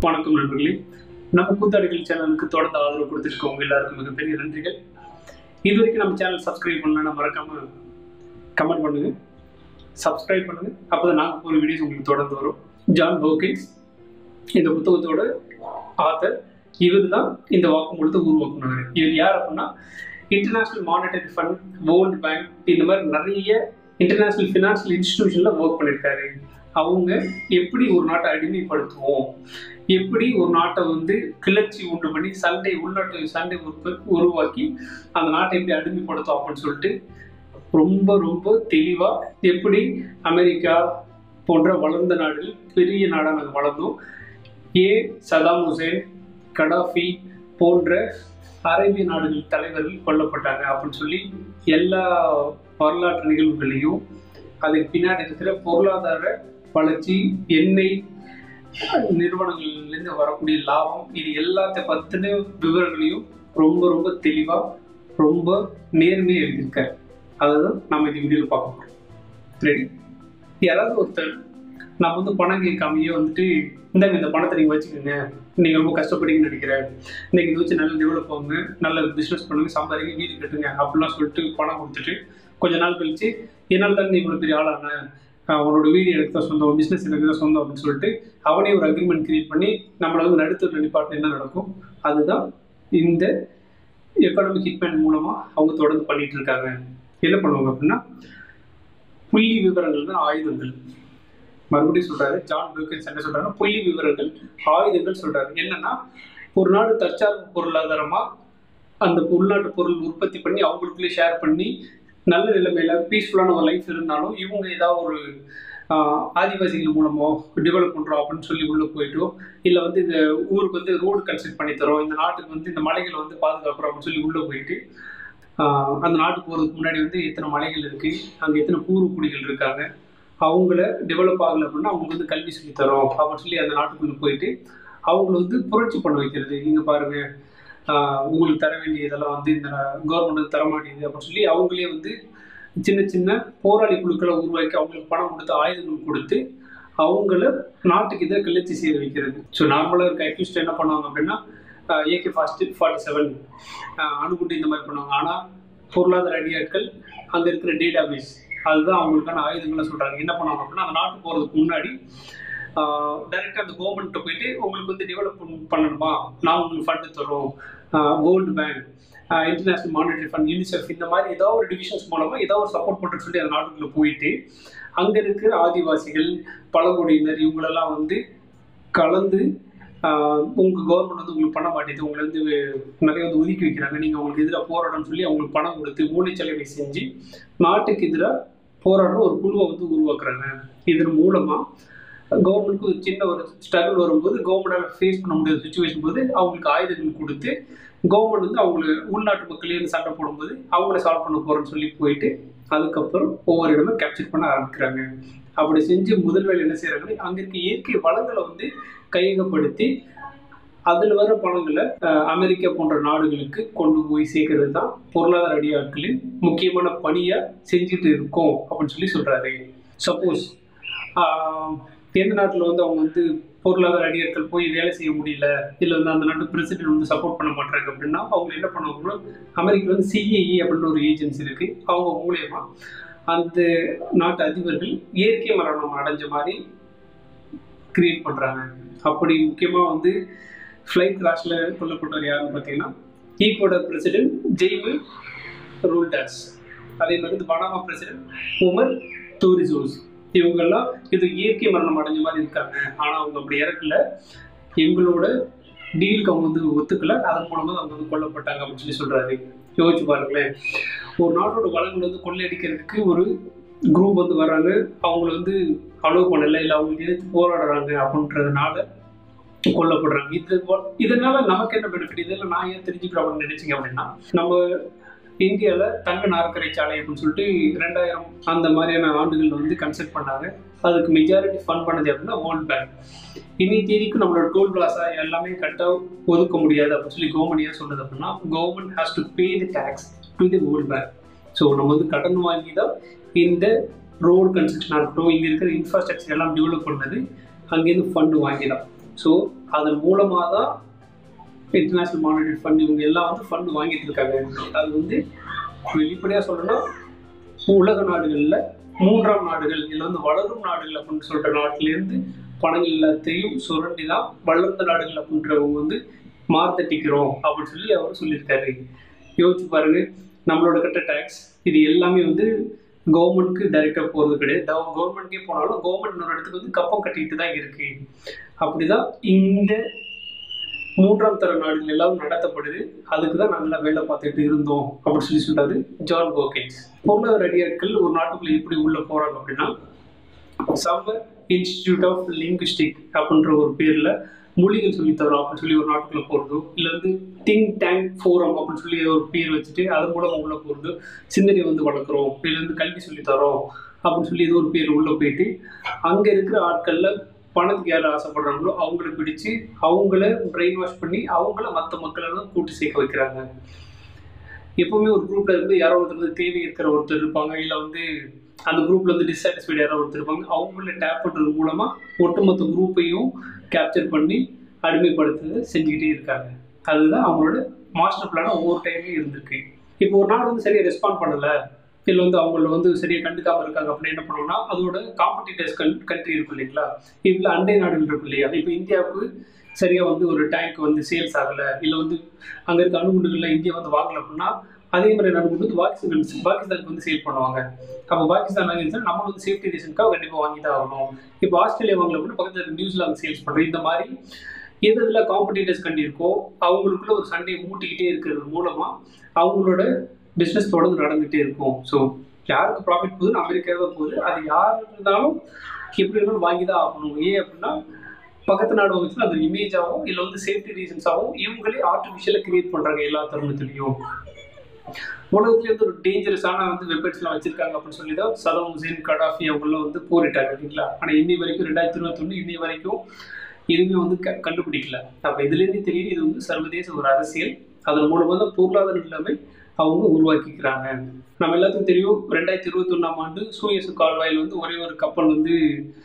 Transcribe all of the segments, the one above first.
வணக்கம் நண்பர்களே நம்ம கூத்தாடிகள் சேனலுக்கு தொடர்ந்து ஆதரவு கொடுத்துருக்கோங்க எல்லாருக்கும் மிகப்பெரிய நன்றிகள் இது வரைக்கும் நம்ம சேனல் சப்ஸ்கிரைப் பண்ணலாம் மறக்காம கமெண்ட் பண்ணுங்க சப்ஸ்கிரைப் பண்ணுங்க அப்பதான் நாங்கள் போகிற வீடியோஸ் உங்களுக்கு தொடர்ந்து வரும் ஜான் போக்கின்ஸ் இந்த புத்தகத்தோட ஆத்தர் இவர் தான் இந்த வாக்குமூலத்தை உருவாக்குனாரு இவர் யார் அப்படின்னா international monetary fund world bank இந்த மாதிரி நிறைய இன்டர்நேஷனல் ஃபினான்ஷியல் இன்ஸ்டிடியூஷனில் ஒர்க் பண்ணியிருக்காரு அவங்க எப்படி ஒரு நாட்டை அடிமைப்படுத்துவோம் எப்படி ஒரு நாட்டை வந்து கிளர்ச்சி உண்டு பண்ணி சண்டை உள்நாட்டு சண்டை உற்ப- உருவாக்கி அந்த நாட்டை எப்படி அடிமைப்படுத்தும் அப்படின்னு சொல்லிட்டு ரொம்ப ரொம்ப தெளிவாக எப்படி அமெரிக்கா போன்ற வளர்ந்த நாடுகள் பெரிய நாடாக நாங்கள் வளர்ந்தோம் ஏன் சதாம் ஹுசேன் கடாஃபி போன்ற அரேபிய நாடுகள் தலைவர்கள் கொல்லப்பட்டாங்க அப்படின்னு சொல்லி எல்லா வரலாற்று நிகழ்வுகளையும் அதுக்கு பின்னாடி இருக்கிற பொருளாதார வளர்ச்சி எண்ணெய் நிறுவனங்கள்லேருந்து வரக்கூடிய லாபம் இது எல்லாத்த பற்றின விவரங்களையும் ரொம்ப ரொம்ப தெளிவாக ரொம்ப நேர்மையாக எழுதியிருக்காரு அதை தான் நம்ம இந்த வீடியோவில் பார்க்க போகிறோம் ரெடி யாராவது ஒருத்தர் நம்ம வந்து பணம் கேட்காமையே வந்துட்டு இந்தாங்க இந்த பணத்தை நீங்கள் வச்சுக்கோங்க நீங்கள் ரொம்ப கஷ்டப்படுங்கன்னு நினைக்கிறேன் இன்னைக்கு இதை வச்சு நல்லா டெவலப் ஆகுங்க நல்ல பிஸ்னஸ் பண்ணுங்க சம்பாதிங்க வீடு கட்டுங்க அப்படிலாம் சொல்லிட்டு பணம் கொடுத்துட்டு கொஞ்ச நாள் கழிச்சு என்னால் தான் நீ இவ்வளோ பெரிய ஆளான ஆஹ் உன்னோட வீடு எனக்கு தான் சொந்தம் பிஸ்னஸ் எனக்கு தான் சொந்தம் அப்படின்னு சொல்லிட்டு அவனே ஒரு அக்ரிமெண்ட் கிரியேட் பண்ணி நம்மளை வந்து நடுத்தர் நிப்பாட்டு என்ன நடக்கும் அதுதான் இந்த எக்கனாமிக் ஹிட்மேன் மூலமாக அவங்க தொடர்ந்து பண்ணிட்டு இருக்காங்க என்ன பண்ணுவாங்க அப்படின்னா புள்ளி விவரங்கள் தான் ஆயுதங்கள் மறுபடியும் சொல்றாரு ஜான் பியூக்கன்ஸ் என்ன சொல்றாரு புள்ளி விவரங்கள் ஆயுதங்கள் சொல்றாரு என்னன்னா ஒரு நாடு தற்சார்பு பொருளாதாரமா அந்த உள்நாட்டு பொருள் உற்பத்தி பண்ணி அவங்களுக்குள்ளே ஷேர் பண்ணி நல்ல நிலைமையில பீஸ்ஃபுல்லான ஒரு லைஃப் இருந்தாலும் இவங்க ஏதாவது ஒரு ஆஹ், ஆதிவாசிகள் மூலமோ டெவலப் பண்றோம் அப்படின்னு சொல்லி உள்ள போயிட்டோ இல்லை வந்து இந்த ஊருக்கு வந்து ரோடு கன்ஸ்ட்ரக்ட் பண்ணி தரோம் இந்த நாட்டுக்கு வந்து இந்த மலைகளை வந்து பாதுகாக்கிறோம் அப்படின்னு சொல்லி உள்ள போயிட்டு ஆஹ், அந்த நாட்டுக்கு போகிறதுக்கு முன்னாடி வந்து எத்தனை மலைகள் இருக்கு அங்கே எத்தனை பூர்வ குடிகள் இருக்காங்க அவங்கள டெவலப் ஆகலை அப்படின்னா அவங்களுக்கு வந்து கல்வி சொல்லித் தரோம் அப்படின்னு சொல்லி அந்த நாட்டுக்குள்ள போயிட்டு அவங்கள வந்து புரட்சி பண்ண வைக்கிறது இங்க பாருங்க ஆஹ் உங்களுக்கு தர வேண்டிய இதெல்லாம் வந்து இந்த கவர்மெண்ட் வந்து தர மாட்டேங்குது அப்படின்னு சொல்லி அவங்களே வந்து சின்ன சின்ன போராளி குழுக்களை உருவாக்கி அவங்களுக்கு பணம் கொடுத்து ஆயுதங்கள் கொடுத்து அவங்கள நாட்டுக்கு இதை கிளர்ச்சி செய்ய வைக்கிறது ஸோ நார்மலாக இருக்க அக்யூஸ்ட் என்ன பண்ணுவாங்க அப்படின்னா ஏகே ஃபாஸ்ட் ஃபார்ட்டி செவன் அணுகுண்டு இந்த மாதிரி பண்ணுவாங்க ஆனால் பொருளாதார அடியாட்கள் அங்கே இருக்கிற டேட்டா பேஸ் அதுதான் அவங்களுக்கான ஆயுதங்களை சொல்கிறாங்க என்ன பண்ணுவாங்க அப்படின்னா அந்த நாட்டு போகிறதுக்கு முன்னாடி டைரெக்டாக அந்த கவர்மெண்ட்டை போயிட்டு உங்களுக்கு வந்து டெவலப் பண்ணணுமா நான் உங்களுக்கு ஃபண்டு தரோம் world bank international monetary fund UNICEF இந்த மாதிரி ஏதோ ஒரு டிவிஷன்ஸ் மூலமாக ஏதோ ஒரு சப்போர்ட் பண்ணுறேன்னு சொல்லி அந்த நாட்டுக்குள்ளே போயிட்டு அங்கே இருக்கிற ஆதிவாசிகள் பழங்குடியினர் இவங்களெல்லாம் வந்து கலந்து உங்கள் கவர்மெண்ட் வந்து உங்களுக்கு பண்ண மாட்டேது உங்களை வந்து நிறைய வந்து ஒதுக்கி வைக்கிறாங்க நீங்கள் உங்களுக்கு எதிராக போராடணும்னு சொல்லி அவங்களுக்கு பணம் கொடுத்து மூளைச்சலவை செஞ்சு நாட்டுக்கு எதிராக போராடுற ஒரு குழுவை வந்து உருவாக்குறாங்க இதன் மூலமாக கவர்மெண்ட்டுக்கு ஒரு சின்ன ஒரு ஸ்ட்ரகிள் வரும்போது கவர்மெண்டால் ஃபேஸ் பண்ண முடியாத சுச்சுவேஷன் போது அவங்களுக்கு ஆயுதங்கள் கொடுத்து கவர்மெண்ட் வந்து அவங்களை உள்நாட்டு மக்களே வந்து சண்டை போடும்போது அவங்கள சால்வ் பண்ண போகிறோன்னு சொல்லி போயிட்டு அதுக்கப்புறம் ஒவ்வொரு இடமும் கேப்சர் பண்ண ஆரம்பிக்கிறாங்க அப்படி செஞ்சு முதல் வேலை என்ன செய்கிறாங்கன்னா அங்கே இருக்க இயற்கை வளங்களை வந்து கையகப்படுத்தி அதில் வர பணங்களை அஹ், அமெரிக்கா போன்ற நாடுகளுக்கு கொண்டு போய் சேர்க்கறது தான் பொருளாதார அடியாட்களின் முக்கியமான பணியாக செஞ்சுட்டு இருக்கோம் அப்படின்னு சொல்லி சொல்கிறாரு சப்போஸ் எந்த நாட்டில் வந்து அவங்க வந்து பொருளாதார அடியாட்கள் போய் வேலை செய்ய முடியல இல்லை வந்து அந்த நாட்டு பிரசிடென்ட் வந்து சப்போர்ட் பண்ண மாட்டாங்க அப்படின்னா அவங்க என்ன பண்ணுவாங்கன்னா அமெரிக்கா வந்து சிஏஇ அப்படின்ற ஒரு ஏஜென்சி இருக்கு அவங்க மூலியமா அந்த நாட்டு அதிபர்கள் இயற்கை மரணம் அடைஞ்ச மாதிரி கிரியேட் பண்ணுறாங்க அப்படி முக்கியமாக வந்து ஃப்ளைட் கிராஷில் கொல்லப்பட்டவர் யாருன்னு பார்த்தீங்கன்னா ஈக்குவடர் பிரசிடென்ட் ஜெய்வு ரூல்டாஸ் அதே மாதிரி இந்த பனாமா பிரசிடென்ட் உமர் டூரிசோஸ் இவங்கெல்லாம் இது இயற்கை மரணம் அடைஞ்ச மாதிரி இருக்காங்க ஆனால் அவங்க அப்படி இறக்கல எங்களோட டீலுக்கு அவங்க வந்து ஒத்துக்கல அதன் மூலமாக அவங்க வந்து கொல்லப்பட்டாங்க அப்படின்னு சொல்லி சொல்றாரு யோசிச்சு பாருங்களேன் ஒரு நாட்டோட வளங்கள் வந்து கொள்ளையடிக்கிறதுக்கு ஒரு குரூப் வந்து வர்றாங்க அவங்கள வந்து அலோவ் பண்ணல இல்லை அவங்களுக்கு எதிர்த்து போராடுறாங்க அப்படின்றதுனால கொல்லப்படுறாங்க இது இதனால நமக்கு என்ன பெனிஃபிட் இதெல்லாம் நான் ஏன் தெரிஞ்சுக்கிறேன் அப்படின்னு நினைச்சீங்க அப்படின்னா நம்ம இந்தியாவில் தங்க நாற்கரை சாலை அப்படின்னு சொல்லிட்டு ரெண்டாயிரம் அந்த மாதிரியான ஆண்டுகள் வந்து கன்சல்ட் பண்ணாங்க அதுக்கு மெஜாரிட்டி ஃபண்ட் பண்ணது அப்படின்னா வேர்ல்ட் பேங்க் இனி தேதிக்கு நம்மளோட டோல் பிளாஸா எல்லாமே கரெக்டாக ஒதுக்க முடியாது அப்படின்னு சொல்லி கவர்மெண்ட் ஏன் சொல்லுது அப்படின்னா government has to pay the tax to the world bank so நம்ம வந்து கடன் வாங்கி தான் இந்த ரோடு கன்ஸ்ட்ரக்ஷனாக இருக்கட்டும் இங்கே இருக்கிற இன்ஃப்ராஸ்ட்ரக்சர் எல்லாம் டெவலப் பண்ணது அங்கேருந்து ஃபண்டு வாங்கி தான் ஸோ அதன் மூலமாக தான் இன்டர்நேஷ்னல் மானிட்டரி ஃபண்ட் இவங்க எல்லாம் வந்து ஃபண்ட் வாங்கிட்டு இருக்காங்க அது வந்து வெளிப்படையாக சொல்லணும்னா உலக நாடுகளில் மூன்றாம் நாடுகள் இல்லை வந்து வளரும் நாடுகள் அப்படின்னு சொல்கிற நாட்டிலேருந்து பணங்கள் எல்லாத்தையும் சுரண்டி தான் வளர்ந்த நாடுகள் அப்படின்றவங்க வந்து மார்த்தட்டிக்கிறோம் அப்படின்னு சொல்லி அவர் சொல்லியிருக்காரு யோசிச்சு பாருங்க நம்மளோட கட்ட டேக்ஸ் இது எல்லாமே வந்து கவர்மெண்ட்க்கு டைரெக்டாக போகிறது கிடையாது கவர்மெண்ட்கே போனாலும் கவர்மெண்ட் இன்னொரு இடத்துக்கு வந்து கப்பம் கட்டிட்டு தான் இருக்கு அப்படிதான் இந்த மூன்றாம் தர நாடுகள் எல்லாம் நடத்தப்படுது அதுக்கு தான் நாங்கள் வேலை பார்த்துட்டு இருந்தோம் அப்படின்னு சொல்லி சொல்றாரு ஜான் போகேன்ஸ் பொருளாதார அடியாட்கள் ஒரு நாட்டுக்குள்ள எப்படி உள்ள போறாங்க அப்படின்னா சம்மர் இன்ஸ்டிடியூட் ஆஃப் லிங்குஸ்டிக் அப்படின்ற ஒரு பேர்ல மொழிகள் சொல்லித் தரோம் அப்படின்னு சொல்லி ஒரு நாட்டுக்குள்ள போகிறதோ இல்லை வந்து திங்க் டேங்க் ஃபோரம் அப்படின்னு சொல்லி ஒரு பேர் வச்சுட்டு அது மூலமாக உள்ள போகிறது சிந்தனை வந்து வளர்க்குறோம் இல்லை வந்து கல்வி சொல்லித் தரோம் அப்படின்னு சொல்லி ஏதோ ஒரு பேர் உள்ள போயிட்டு அங்கே இருக்கிற ஆட்களில் பணத்துக்கு யார் ஆசைப்படுறாங்களோ அவங்கள பிடிச்சு அவங்கள பிரெயின் வாஷ் பண்ணி அவங்கள மற்ற மக்களெல்லாம் கூட்டி சேர்க்க வைக்கிறாங்க எப்பவுமே ஒரு குரூப்ல இருந்து யாரோ ஒருத்தர் வந்து தேவை இருக்கிற ஒருத்தர் இருப்பாங்க இல்லை வந்து அந்த குரூப்ல வந்து டிஸாட்டிஸ்ஃபைட் யாரோ ஒருத்தர் இருப்பாங்க அவங்கள டேப் பண்றது மூலமா ஒட்டுமொத்த குரூப்பையும் கேப்சர் பண்ணி அடிமைப்படுத்துறது செஞ்சுக்கிட்டே இருக்காங்க அதுதான் அவங்களோட மாஸ்டர் பிளான் ஒவ்வொரு டைம்லையும் இருந்திருக்கு இப்போ ஒரு நாடு வந்து சரியா ரெஸ்பாண்ட் பண்ணல இல்லை வந்து அவங்கள வந்து சரியா கண்டுக்காம இருக்காங்க அப்படின்னு என்ன பண்ணுவோம்னா அதோட காம்படிட்டர்ஸ் கன் கண்ட்ரி இருக்கும் இல்லைங்களா இதில் அண்டை நாடுகள் இருக்கும் இல்லையா இப்போ இந்தியாவுக்கு சரியா வந்து ஒரு டேங்க் வந்து சேல்ஸ் ஆகலை இல்லை வந்து அங்கே இருக்க அணுகுண்டுகளில் இந்தியா வந்து வாங்கல அப்படின்னா அதே மாதிரி அணுகுண்டு வந்து பாகிஸ்தான் பாகிஸ்தானுக்கு வந்து சேல் பண்ணுவாங்க அப்போ பாகிஸ்தான் வாங்கிருந்தா நம்ம வந்து சேஃப்டி ரீசனுக்காக கண்டிப்பாக வாங்கி தான் ஆகணும் இப்போ ஆஸ்திரேலியா வாங்கல அப்படின்னா பக்கத்தில் இருக்க நியூசிலாந்து சேல்ஸ் பண்ணுறோம் இந்த மாதிரி எது இதில் காம்படிட்டர்ஸ் கண்டி இருக்கோ அவங்களுக்குள்ள ஒரு சண்டையை மூட்டிக்கிட்டே இருக்கிறது மூலமாக அவங்களோட பிஸ்னஸ் தொடர்ந்து நடந்துகிட்டே இருக்கும் ஸோ யாருக்கு ப்ராஃபிட் போகுதுன்னு அமெரிக்கா தான் போகுது அது யார் இருந்தாலும் எப்படி இருந்தாலும் வாங்கி தான் ஆகணும் ஏன் அப்படின்னா பக்கத்து நாடு வந்துச்சுன்னா அது இமேஜாகவும் இல்லை வந்து சேஃப்டி ரீசன்ஸாகவும் இவங்களே ஆர்டிஃபிஷியலாக கிரியேட் பண்ணுறாங்க எல்லா தருணத்துலையும் உலகத்துல இருந்து ஒரு டேஞ்சரஸான வந்து வெப்பன்ஸ்லாம் வச்சிருக்காங்க அப்படின்னு சொல்லி தான் சதாம் ஹுசேன் கடாஃபி அவங்களாம் வந்து போரிட்டாங்க இல்லைங்களா ஆனால் இன்னி வரைக்கும் ரெண்டாயிரத்தி இருபத்தொன்று இன்னி வரைக்கும் எதுவுமே வந்து க கண்டுபிடிக்கல அப்போ இதுலேருந்து தெரியுது இது வந்து சர்வதேச ஒரு அரசியல் அதன் மூலமாக தான் பொருளாதார நிலைமை அவங்க உருவாக்கிக்கிறாங்க நம்ம எல்லாத்துக்கும் தெரியும் ரெண்டாயிரத்தி இருபத்தொன்னாம் ஆண்டு சூயசு கால்வாயில் வந்து ஒரே ஒரு கப்பல் வந்து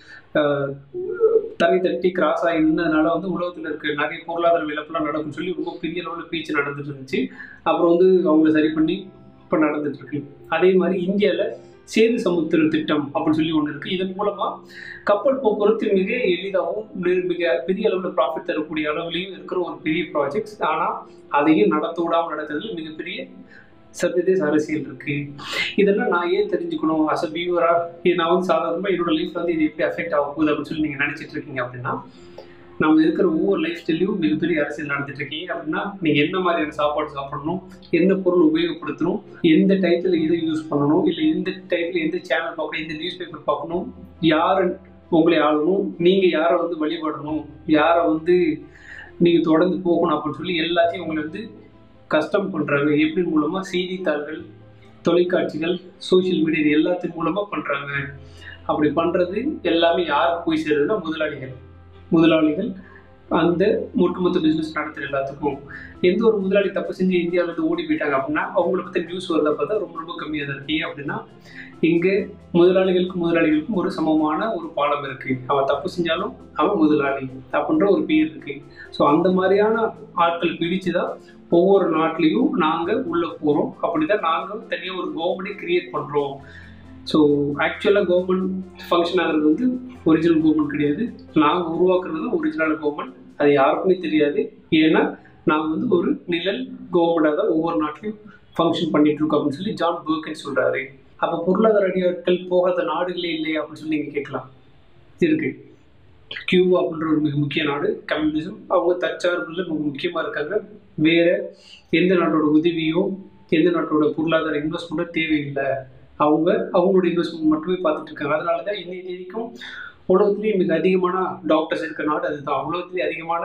ஆஹ், தரை தட்டி கிராஸ் ஆகி நின்றதுனால வந்து உலகத்தில் இருக்க நிறைய பொருளாதார இழப்புலாம் நடக்கும்னு சொல்லி ரொம்ப பெரிய அளவில் பேச்சு நடந்துட்டு இருந்துச்சு அப்புறம் வந்து அவங்க சரி பண்ணி இப்போ நடந்துட்டு இருக்கு அதே மாதிரி இந்தியாவில் சேது சமுத்திர திட்டம் அப்படின்னு சொல்லி ஒன்று இருக்குது இதன் மூலமாக கப்பல் போக்குவரத்து மிக எளிதாகவும் மிக- மிக பெரிய அளவில் ப்ராஃபிட் தரக்கூடிய அளவுலையும் இருக்கிற ஒரு பெரிய ப்ராஜெக்ட்ஸ் ஆனால் அதையும் நடத்த விடாமல் நடத்துறதுல மிகப்பெரிய சர்வதேச அரசியல் இருக்கு இதெல்லாம் நான் ஏன் தெரிஞ்சுக்கணும் அஸ் அ வியூவரா நான் வந்து சாதாரணமாக என்னோட லைஃப்ல வந்து இது எப்படி அஃபெக்ட் ஆக போகுது அப்படின்னு சொல்லி நீங்கள் நினைச்சிட்டு இருக்கீங்க அப்படின்னா நம்ம இருக்கிற ஒவ்வொரு லைஃப் ஸ்டைலையும் மிகப்பெரிய அரசியல் நடந்துட்டு இருக்கீங்க அப்படின்னா நீங்க என்ன மாதிரியான சாப்பாடு சாப்பிடணும் என்ன பொருள் உபயோகப்படுத்தணும் எந்த டயத்தில் எதை யூஸ் பண்ணணும் இல்லை எந்த டயத்தில் எந்த சேனல் பார்க்கணும் எந்த நியூஸ் பேப்பர் பார்க்கணும் யார் உங்களை ஆளணும் நீங்க யாரை வந்து வழிபடணும் யாரை வந்து நீங்க தொடர்ந்து போகணும் அப்படின்னு சொல்லி எல்லாத்தையும் உங்களை வந்து கஷ்டம் பண்றாங்க எப்படி மூலமா செய்தித்தாள்கள் தொலைக்காட்சிகள் சோஷியல் மீடியா இது எல்லாத்தின் மூலமா பண்றாங்க அப்படி பண்றது எல்லாமே யாருக்கு போய் சேருதுன்னா முதலாளிகள் முதலாளிகள் அந்த ஒட்டுமொத்த பிஸ்னஸ் நடத்துகிற எல்லாத்துக்கும் எந்த ஒரு முதலாளி தப்பு செஞ்சு இந்தியாவிலேருந்து ஓடி போயிட்டாங்க அப்படின்னா அவங்கள பற்றி நியூஸ் வருதா பார்த்தா ரொம்ப ரொம்ப கம்மியாக தான் இருக்கு ஏன் அப்படின்னா இங்கே முதலாளிகளுக்கும் முதலாளிகளுக்கும் ஒரு சமமான ஒரு பாலம் இருக்கு அவன் தப்பு செஞ்சாலும் அவன் முதலாளி அப்படின்ற ஒரு பேர் இருக்கு ஸோ அந்த மாதிரியான ஆட்கள் பிடிச்சு தான் ஒவ்வொரு நாட்டிலையும் நாங்கள் உள்ளே போகிறோம் அப்படி தான் நாங்கள் தனியாக ஒரு கவர்மெண்ட்டை கிரியேட் பண்ணுறோம் ஸோ ஆக்சுவலாக கவர்மெண்ட் ஃபங்க்ஷன் ஆகிறது வந்து ஒரிஜினல் கவர்மெண்ட் கிடையாது நாங்கள் உருவாக்குறது தான் ஒரிஜினல் கவர்மெண்ட் அது யாருக்குமே தெரியாது ஏன்னா நாங்கள் வந்து ஒரு நிழல் கவர்மெண்டாக தான் ஒவ்வொரு நாட்டிலையும் ஃபங்க்ஷன் பண்ணிட்டு இருக்கோம் அப்படின்னு சொல்லி ஜான் பர்கன் சொல்கிறாரு அப்போ பொருளாதார அடியாட்கள் போகாத நாடுகளே இல்லை அப்படின்னு சொல்லி நீங்கள் கேட்கலாம் இருக்கு கியூபா அப்படின்ற ஒரு மிக முக்கிய நாடு கம்யூனிசம் அவங்க தற்சார்புல மிக முக்கியமாக இருக்காங்க வேற எந்த நாட்டோட உதவியோ எந்த நாட்டோட பொருளாதார இன்வெஸ்ட்மெண்ட்டோ தேவையில்லை அவங்க அவங்களோட இன்வெஸ்ட்மெண்ட் மட்டுமே பார்த்துட்டு இருக்காங்க அதனால தான் இன்னைய தேதிக்கும் உலகத்திலேயே மிக அதிகமான டாக்டர்ஸ் இருக்க நாடு அதுதான் உலகத்திலேயே அதிகமான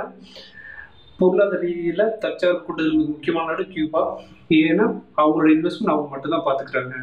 பொருளாதார ரீதியில் தற்சார்பு கொண்டது மிக முக்கியமான நாடு கியூபா ஏன்னா அவங்களோட இன்வெஸ்ட்மெண்ட் அவங்க மட்டும்தான் பார்த்துக்கிறாங்க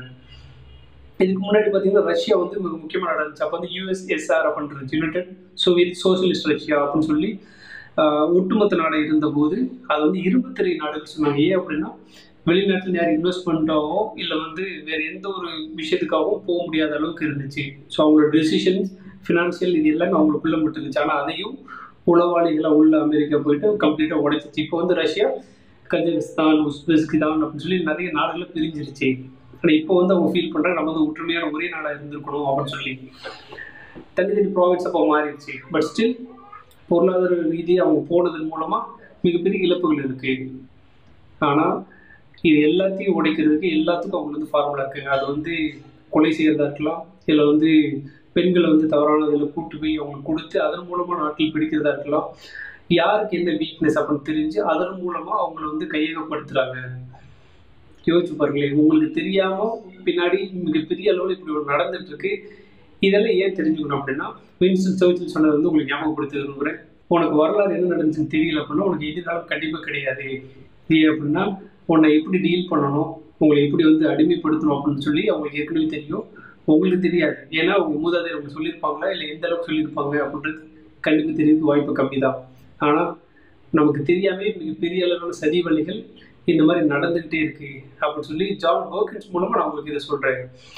இதுக்கு முன்னாடி பார்த்தீங்கன்னா ரஷ்யா வந்து மிக முக்கியமான நாடு இருந்துச்சு அப்போ வந்து யூஎஸ்எஸ்ஆர் அப்படின்றது யுனைடெட் சோவியத் சோசியலிஸ்ட் ரஷ்யா அப்படின்னு சொல்லி ஆஹ், ஒட்டுமொத்த நாடு இருந்தபோது அது வந்து இருபத்திரை நாடுகள் சொன்னாங்க ஏன் அப்படின்னா வெளிநாட்டில் யார் இன்வெஸ்ட்மெண்ட்டாவோ இல்லை வந்து வேற எந்த ஒரு விஷயத்துக்காகவும் போக முடியாத அளவுக்கு இருந்துச்சு ஸோ அவங்களோட டெசிஷன்ஸ் ஃபினான்ஷியல் இது எல்லாமே அவங்களுக்குள்ள மட்டும் இருந்துச்சு ஆனால் அதையும் உளவாளிகளாக உள்ள அமெரிக்கா போயிட்டு கம்ப்ளீட்டாக உடைச்சிச்சு இப்போ வந்து ரஷ்யா கஜகஸ்தான் உஸ்பெஸ்கிதான் அப்படின்னு சொல்லி நிறைய நாடுகளை பிரிஞ்சிருச்சு ஆனால் இப்போ வந்து அவங்க ஃபீல் பண்ணுறாங்க நம்ம வந்து ஒற்றுமையான ஒரே நாடாக இருந்திருக்கணும் அப்படின்னு சொல்லி தனித்தனி ப்ராவின்ஸ் அப்போ மாறிடுச்சு பட் ஸ்டில் பொருளாதார ரீதியாக அவங்க போனதன் மூலமாக மிகப்பெரிய இழப்புகள் இருக்குது ஆனால் இது எல்லாத்தையும் உடைக்கிறதுக்கு எல்லாத்துக்கும் அவங்க வந்து ஃபார்முலா இருக்குங்க அது வந்து கொலை செய்கிறதா இருக்கலாம் இல்லை வந்து பெண்களை வந்து தவறான இதில் கூட்டு போய் அவங்களுக்கு கொடுத்து அதன் மூலமாக நாட்டில் பிடிக்கிறதா இருக்கலாம் யாருக்கு என்ன வீக்னஸ் அப்படின்னு தெரிஞ்சு அதன் மூலமாக அவங்கள வந்து கையகப்படுத்துகிறாங்க யோசிச்சு பாருங்களேன் உங்களுக்கு தெரியாமல் பின்னாடி மிகப்பெரிய அளவில் இப்படி ஒரு நடந்துட்டு இருக்கு இதெல்லாம் ஏன் தெரிஞ்சுக்கணும் அப்படின்னா வின்ஸ்டன் சர்ச்சில் சொன்னது வந்து உங்களுக்கு ஞாபகப்படுத்த விரும்புகிறேன் உனக்கு வரலாறு என்ன நடந்துச்சுன்னு தெரியல அப்படின்னா உனக்கு எதிர்காலம் கண்டிப்பாக கிடையாது ஏன் அப்படின்னா உன்னை எப்படி டீல் பண்ணணும் உங்களை எப்படி வந்து அடிமைப்படுத்தணும் அப்படின்னு சொல்லி அவங்களுக்கு ஏற்கனவே தெரியும் உங்களுக்கு தெரியாது ஏன்னா அவங்க மூதாதையர் அவங்க சொல்லியிருப்பாங்களா இல்லை எந்த அளவுக்கு சொல்லியிருப்பாங்க அப்படின்றது கண்டிப்பாக தெரியறது வாய்ப்பு கம்மி தான் ஆனால் நமக்கு தெரியாமே மிகப்பெரிய அளவான சதி வழிகள் இந்த மாதிரி நடந்துக்கிட்டே இருக்கு அப்படின்னு சொல்லி ஜான் ஹோக்கின்ஸ் மூலமாக நான் உங்களுக்கு இதை சொல்கிறேன்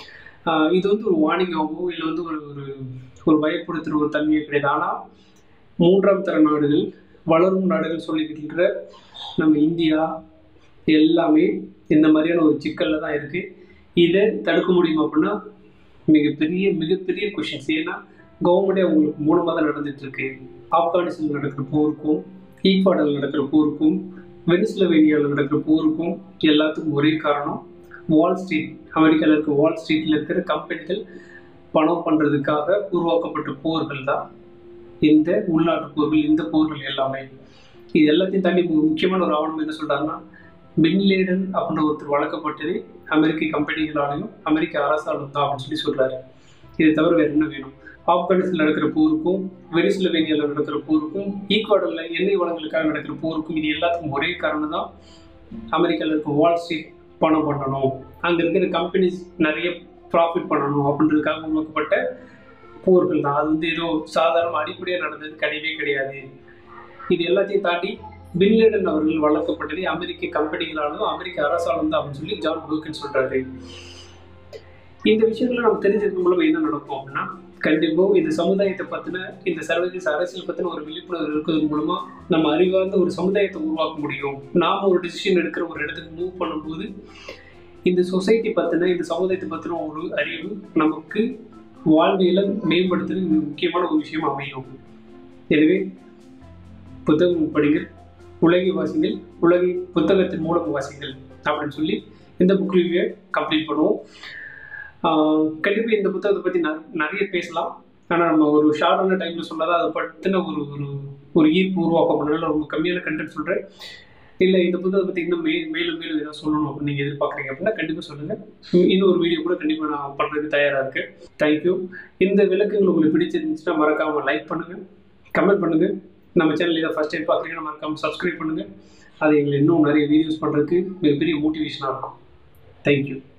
இது வந்து ஒரு வார்னிங்காகவோ இல்லை வந்து ஒரு ஒரு ஒரு பயப்படுத்துகிற ஒரு தன்மையோ கிடையாது ஆனால் மூன்றாம் தர நாடுகள் வளரும் நாடுகள் சொல்லிக்கிட்டு நம்ம இந்தியா எல்லாமே இந்த மாதிரியான ஒரு சிக்கலில் தான் இருக்குது இதை தடுக்க முடியுமா அப்படின்னா மிகப்பெரிய மிகப்பெரிய கொஷின்ஸ் ஏன்னா கவர்மெண்டே அவங்களுக்கு மூலமாக தான் நடந்துட்டு இருக்கு ஆப்கானிஸ்தான் நடக்கிற போருக்கும் ஈக்வாடரில் நடக்கிற போருக்கும் வெனிஸ்லவேனியாவில் நடக்கிற போருக்கும் எல்லாத்துக்கும் ஒரே காரணம் வால் ஸ்ட்ரீட் அமெரிக்காவில் இருக்க வால் ஸ்ட்ரீட்டில் இருக்கிற கம்பெனிகள் பணம் பண்ணுறதுக்காக உருவாக்கப்பட்ட போர்கள் தான் இந்த உள்நாட்டு போர்கள் இந்த போர்கள் எல்லாமே இது எல்லாத்தையும் தாண்டி முக்கியமான ஒரு ஆவணம் என்ன சொல்கிறாங்கன்னா பின்லேடன் அப்படின்ற ஒருத்தர் வழக்கப்பட்டது அமெரிக்க கம்பெனிகளாலையும் அமெரிக்க அரசாலும் தான் அப்படின்னு சொல்லி சொல்கிறாரு இதை தவிர வேறு என்ன வேணும் ஆப்கானிஸ்தான் நடக்கிற போருக்கும் வெனிசுலவேனியாவில் நடக்கிற போருக்கும் ஈக்வாடரில் எண்ணெய் வளங்களுக்காக நடக்கிற போருக்கும் இது எல்லாத்துக்கும் ஒரே காரணம் தான் அமெரிக்காவில் இருக்க வால் ஸ்ட்ரீட் பணம் பண்ணணும் அங்கே இருக்கிற கம்பெனிஸ் நிறைய ப்ராஃபிட் பண்ணணும் அப்படின்றதுக்காக உருவாக்கப்பட்ட போர்கள் தான் அது வந்து ஏதோ சாதாரண அடிப்படையாக நடந்தது கிடையவே கிடையாது இது எல்லாத்தையும் தாண்டி பின்லேடன் அவர்கள் வளர்க்கப்பட்டது அமெரிக்க கம்பெனிகளாலும் அமெரிக்க அரசாலும் தான் அப்படின்னு சொல்லி ஜான் ஹூக்கன் சொல்றாரு இந்த விஷயங்களை நம்ம தெரிஞ்சது மூலம் என்ன நடக்கும் அப்படின்னா கண்டிப்பாக இந்த சமுதாயத்தை பற்றின இந்த சர்வதேச அரசியல் பற்றின ஒரு விழிப்புணர்வு இருக்கிறது மூலமாக நம்ம அறிவார்ந்த ஒரு சமுதாயத்தை உருவாக்க முடியும் நாம் ஒரு டிசிஷன் எடுக்கிற ஒரு இடத்துக்கு மூவ் பண்ணும்போது இந்த சொசைட்டி பற்றின இந்த சமுதாயத்தை பற்றின ஒரு அறிவு நமக்கு வாழ்வியலை மேம்படுத்துறது முக்கியமான ஒரு விஷயம் அமையும் எனவே புத்தகம் படிங்கள் உலகை வாசிங்கள் உலகை புத்தகத்தின் மூலம் வாசிங்கள் அப்படின்னு சொல்லி இந்த புக் ரிவ்யூவை கம்ப்ளீட் பண்ணுவோம் கண்டிப்பாக இந்த புத்தகத்தை பற்றி நிறைய பேசலாம் ஆனால் நம்ம ஒரு ஷார்ட்டான டைமில் சொல்லாதான் அதை பற்றின ஒரு ஒரு ஒரு ஈர்ப்பு உருவாக்க பண்ணல ரொம்ப கம்மியான கண்டென்ட் சொல்கிறேன் இல்லை இந்த புத்தகத்தை பற்றி இன்னும் மே மேலும் மேலும் ஏதாவது சொல்லணும் அப்படின்னு நீங்கள் எதிர்பார்க்குறீங்க அப்படின்னா கண்டிப்பாக சொல்லுங்கள் இன்னும் ஒரு வீடியோ கூட கண்டிப்பாக நான் பண்ணுறதுக்கு தயாராக இருக்கேன் தேங்க்யூ இந்த விளக்கங்கள் உங்களுக்கு பிடிச்சிருந்துச்சுன்னா மறக்காமல் லைக் பண்ணுங்கள் கமெண்ட் பண்ணுங்கள் நம்ம சேனல் இதை ஃபஸ்ட் டைம் பார்க்குறீங்கன்னா மறக்காமல் சப்ஸ்கிரைப் பண்ணுங்கள் அது எங்களை இன்னும் நிறைய வீடியோஸ் பண்ணுறதுக்கு மிகப்பெரிய மோட்டிவேஷனாக இருக்கும் தேங்க்யூ